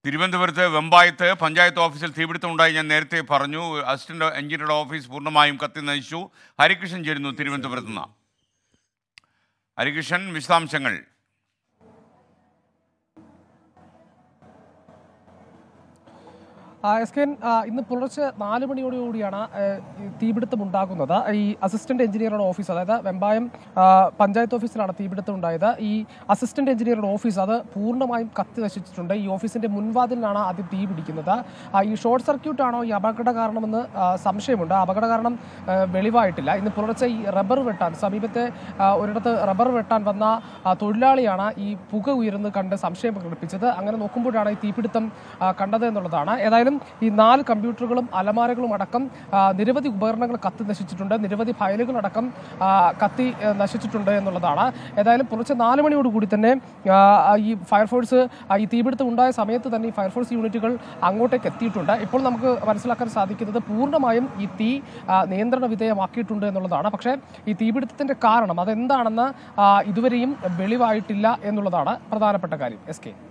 തിരുവനന്തപുരത്ത് വെമ്പായത്ത് പഞ്ചായത്ത് ഓഫീസിൽ തീപിടുത്തമുണ്ടായി ഞാൻ നേരത്തെ പറഞ്ഞു അസിസ്റ്റന്റ് എഞ്ചിനീയറുടെ ഓഫീസ് പൂർണ്ണമായും കത്തി നശിച്ചു ഹരികൃഷ്ണൻ ചേരുന്നു തിരുവനന്തപുരത്ത് നിന്ന് ഹരികൃഷ്ണൻ വിശദാംശങ്ങൾ ആ, എസ് കെ എൻ, ആ, ഇന്ന് പുലർച്ചെ നാല് മണിയോടുകൂടിയാണ് ഏ, ഈ തീപിടുത്തം ഉണ്ടാകുന്നത് ഈ അസിസ്റ്റന്റ് എഞ്ചിനീയറുടെ ഓഫീസ് അതായത് വെമ്പായം ആ, പഞ്ചായത്ത് ഓഫീസിലാണ് തീപിടുത്തം ഉണ്ടായത് ഈ അസിസ്റ്റന്റ് എഞ്ചിനീയറുടെ ഓഫീസ് അത് പൂർണ്ണമായും കത്തി നശിച്ചിട്ടുണ്ട് ഈ ഓഫീസിന്റെ മുൻവാതിലിനാണ് ആദ്യം തീ പിടിക്കുന്നത് ആ, ഈ ഷോർട്ട് സർക്യൂട്ട് ആണോ ഈ അപകട കാരണമെന്ന് ആ, സംശയമുണ്ട് അപകട കാരണം ആ, വെളിവായിട്ടില്ല ഇന്ന് പുലർച്ചെ ഈ റബ്ബർ വെട്ടാൻ സമീപത്തെ ആ, ഒരിടത്ത് റബ്ബർ വെട്ടാൻ വന്ന ആ, തൊഴിലാളിയാണ് ഈ പുക ഉയർന്ന് കണ്ട് സംശയം പ്രകടിപ്പിച്ചത് അങ്ങനെ നോക്കുമ്പോഴാണ് ഈ തീപിടുത്തം ആ, കണ്ടത് എന്നുള്ളതാണ് ഏതായാലും ഈ നാല് കമ്പ്യൂട്ടറുകളും അലമാരകളും അടക്കം ആ, നിരവധി ഉപകരണങ്ങൾ കത്തി നശിച്ചിട്ടുണ്ട് നിരവധി ഫയലുകൾ അടക്കം ആ, കത്തി ആ, നശിച്ചിട്ടുണ്ട് എന്നുള്ളതാണ് ഏതായാലും പുലർച്ചെ നാല് മണിയോടുകൂടി തന്നെ ആ, ഈ ഫയർഫോഴ്സ് ആ, ഈ തീപിടുത്തം ഉണ്ടായ സമയത്ത് തന്നെ ഈ ഫയർഫോഴ്സ് യൂണിറ്റുകൾ അങ്ങോട്ടേക്ക് എത്തിയിട്ടുണ്ട് ഇപ്പോൾ നമുക്ക് മനസ്സിലാക്കാൻ സാധിക്കുന്നത് പൂർണ്ണമായും ഈ തീ ആ, നിയന്ത്രണ വിധേയമാക്കിയിട്ടുണ്ട് എന്നുള്ളതാണ് പക്ഷേ ഈ തീപിടുത്തത്തിന്റെ കാരണം അതെന്താണെന്ന് ആ, ഇതുവരെയും വെളിവായിട്ടില്ല എന്നുള്ളതാണ് പ്രധാനപ്പെട്ട കാര്യം എസ് കെ